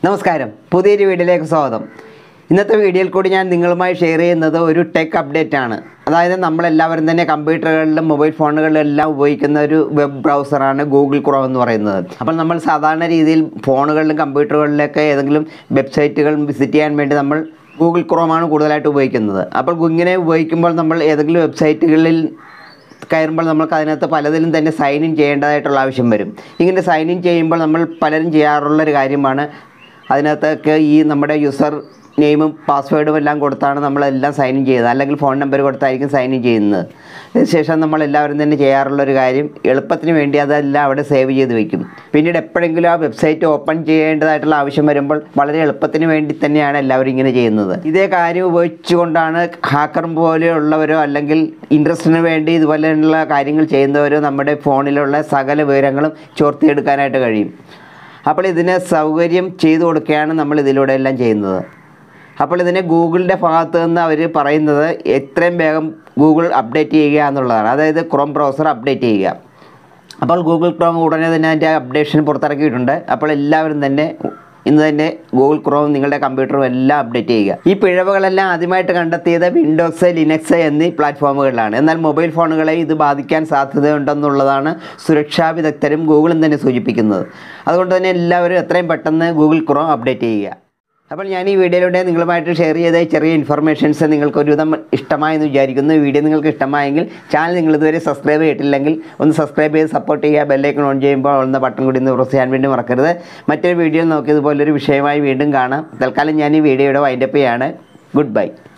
നമസ്കാരം പുതിയൊരു വീഡിയോയിലേക്ക് സ്വാഗതം ഇന്നത്തെ വീഡിയോയിൽ കൂടി ഞാൻ നിങ്ങളുമായി ഷെയർ ചെയ്യുന്നത് ഒരു ടെക് അപ്ഡേറ്റ് ആണ് അതായത് നമ്മളെല്ലാവരും തന്നെ കമ്പ്യൂട്ടറുകളിലും മൊബൈൽ ഫോണുകളിലും എല്ലാം ഉപയോഗിക്കുന്ന ഒരു വെബ് ബ്രൗസറാണ് ഗൂഗിൾ ക്രോം എന്ന് പറയുന്നത് അപ്പോൾ നമ്മൾ സാധാരണ രീതിയിൽ ഫോണുകളിലും കമ്പ്യൂട്ടറുകളിലൊക്കെ ഏതെങ്കിലും വെബ്സൈറ്റുകൾ വിസിറ്റ് ചെയ്യാൻ വേണ്ടി നമ്മൾ ഗൂഗിൾ ക്രോമാണ് കൂടുതലായിട്ട് ഉപയോഗിക്കുന്നത് അപ്പോൾ ഇങ്ങനെ ഉപയോഗിക്കുമ്പോൾ നമ്മൾ ഏതെങ്കിലും വെബ്സൈറ്റുകളിൽ കയറുമ്പോൾ നമുക്ക് അതിനകത്ത് പലതിലും തന്നെ സൈൻ ഇൻ ചെയ്യേണ്ടതായിട്ടുള്ള ആവശ്യം വരും ഇങ്ങനെ സൈൻ ഇൻ ചെയ്യുമ്പോൾ നമ്മൾ പലരും ചെയ്യാറുള്ളൊരു കാര്യമാണ് അതിനകത്തൊക്കെ ഈ നമ്മുടെ യൂസർ നെയിമും പാസ്വേഡും എല്ലാം കൊടുത്താണ് നമ്മളെല്ലാം സൈൻ ഇൻ ചെയ്യുന്നത് അല്ലെങ്കിൽ ഫോൺ നമ്പർ കൊടുത്തായിരിക്കും സൈൻ ഇൻ ചെയ്യുന്നത് അതിനുശേഷം നമ്മൾ എല്ലാവരും തന്നെ ചെയ്യാറുള്ളൊരു കാര്യം എളുപ്പത്തിന് വേണ്ടി അതെല്ലാം അവിടെ സേവ് ചെയ്ത് വെക്കും പിന്നീട് എപ്പോഴെങ്കിലും ആ വെബ്സൈറ്റ് ഓപ്പൺ ചെയ്യേണ്ടതായിട്ടുള്ള ആവശ്യം വരുമ്പോൾ വളരെ എളുപ്പത്തിന് വേണ്ടി തന്നെയാണ് എല്ലാവരും ഇങ്ങനെ ചെയ്യുന്നത് ഇതേ കാര്യം ഉപയോഗിച്ചുകൊണ്ടാണ് ഹാക്കർ പോലെയുള്ളവരോ അല്ലെങ്കിൽ ഇൻട്രസ്റ്റിന് വേണ്ടി ഇതുപോലെയുള്ള കാര്യങ്ങൾ ചെയ്യുന്നവരോ നമ്മുടെ ഫോണിലുള്ള സകല വിവരങ്ങളും ചോർത്തിയെടുക്കാനായിട്ട് കഴിയും അപ്പോൾ ഇതിന് സൗകര്യം ചെയ്തു കൊടുക്കുകയാണ് നമ്മൾ ഇതിലൂടെ എല്ലാം ചെയ്യുന്നത് അപ്പോൾ ഇതിനെ ഗൂഗിളിൻ്റെ ഭാഗത്ത് നിന്ന് അവർ പറയുന്നത് എത്രയും വേഗം ഗൂഗിൾ അപ്ഡേറ്റ് ചെയ്യുക എന്നുള്ളതാണ് അതായത് ക്രോം ബ്രൗസർ അപ്ഡേറ്റ് ചെയ്യുക അപ്പോൾ ഗൂഗിൾ ക്രോം ഉടനെ തന്നെ അതിൻ്റെ അപ്ഡേഷൻ പുറത്തിറക്കിയിട്ടുണ്ട് അപ്പോൾ എല്ലാവരും തന്നെ ഇന്ന് തന്നെ ഗൂഗിൾ ക്രോം നിങ്ങളുടെ കമ്പ്യൂട്ടറും എല്ലാം അപ്ഡേറ്റ് ചെയ്യുക ഈ പിഴവുകളെല്ലാം ആദ്യമായിട്ട് കണ്ടെത്തിയത് വിൻഡോസ് ലിനക്സ് എന്നീ പ്ലാറ്റ്ഫോമുകളിലാണ് എന്നാൽ മൊബൈൽ ഫോണുകളെ ഇത് ബാധിക്കാൻ സാധ്യതയുണ്ടെന്നുള്ളതാണ് സുരക്ഷാ വിദഗ്ധരും ഗൂഗിളും തന്നെ സൂചിപ്പിക്കുന്നത് അതുകൊണ്ട് തന്നെ എല്ലാവരും എത്രയും പെട്ടെന്ന് ഗൂഗിൾ ക്രോം അപ്ഡേറ്റ് ചെയ്യുക അപ്പോൾ ഞാൻ ഈ വീഡിയോയിലൂടെ നിങ്ങളുമായിട്ട് ഷെയർ ചെയ്ത ഈ ചെറിയ ഇൻഫർമേഷൻസ് നിങ്ങൾക്ക് ഒരുവിധം ഇഷ്ടമായെന്ന് വിചാരിക്കുന്നു ഈ വീഡിയോ നിങ്ങൾക്ക് ഇഷ്ടമായെങ്കിൽ ചാനൽ നിങ്ങൾ ഇതുവരെ സബ്സ്ക്രൈബ് ചെയ്തിട്ടില്ലെങ്കിൽ ഒന്ന് സബ്സ്ക്രൈബ് ചെയ്ത് സപ്പോർട്ട് ചെയ്യുക ബെല്ലൈക്കൺ ഓൺ ചെയ്യുമ്പോൾ ഉള്ള ബട്ടൺ കൂടി ഒന്ന് പ്രസ് ചെയ്യാൻ വേണ്ടി മറക്കരുത് മറ്റൊരു വീഡിയോ നോക്കിയതുപോലൊരു വിഷയമായി വീണ്ടും കാണാം തൽക്കാലം ഞാൻ ഈ വീഡിയോയുടെ വൈൻഡപ്പ് ചെയ്യാണ് ഗുഡ് ബൈ